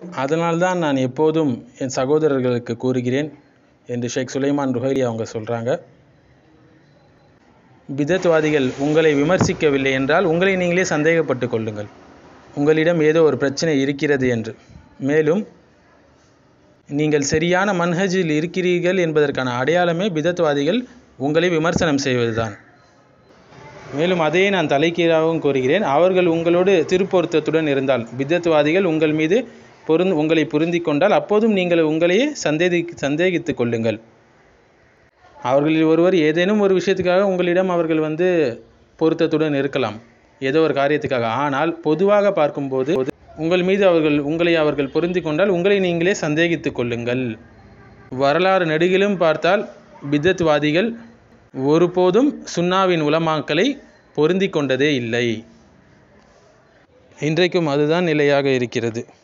அதனால்தான் நான் எப்போதும் என் சகோதரர்களுக்கு கூறுகிறேன் என்று ஷேக் சுலைமான் ருஹைலி அவங்க சொல்கிறாங்க பிதத்வாதிகள் உங்களை விமர்சிக்கவில்லை என்றால் உங்களை நீங்களே சந்தேகப்பட்டு கொள்ளுங்கள் உங்களிடம் ஏதோ ஒரு பிரச்சனை இருக்கிறது என்று மேலும் நீங்கள் சரியான மன்ஹஜில் இருக்கிறீர்கள் என்பதற்கான அடையாளமே பிதத்வாதிகள் உங்களை விமர்சனம் செய்வதுதான் மேலும் அதையே நான் தலைக்கீழாகவும் கூறுகிறேன் அவர்கள் உங்களோடு திருப்பொருத்தத்துடன் இருந்தால் பித்தத்துவாதிகள் உங்கள் மீது பொருந் உங்களை பொருந்தி கொண்டால் அப்போதும் நீங்கள் உங்களையே சந்தேகி சந்தேகித்து கொள்ளுங்கள் அவர்களில் ஒருவர் ஏதேனும் ஒரு விஷயத்துக்காக உங்களிடம் அவர்கள் வந்து பொருத்தத்துடன் இருக்கலாம் ஏதோ ஒரு காரியத்துக்காக ஆனால் பொதுவாக பார்க்கும்போது உங்கள் மீது அவர்கள் உங்களை அவர்கள் பொருந்தி கொண்டால் உங்களை நீங்களே சந்தேகித்து கொள்ளுங்கள் வரலாறு நெடுகிலும் பார்த்தால் பித்தத்வாதிகள் ஒருபோதும் சுன்னாவின் உலமாக்களை பொருந்தி கொண்டதே இல்லை இன்றைக்கும் அதுதான் நிலையாக இருக்கிறது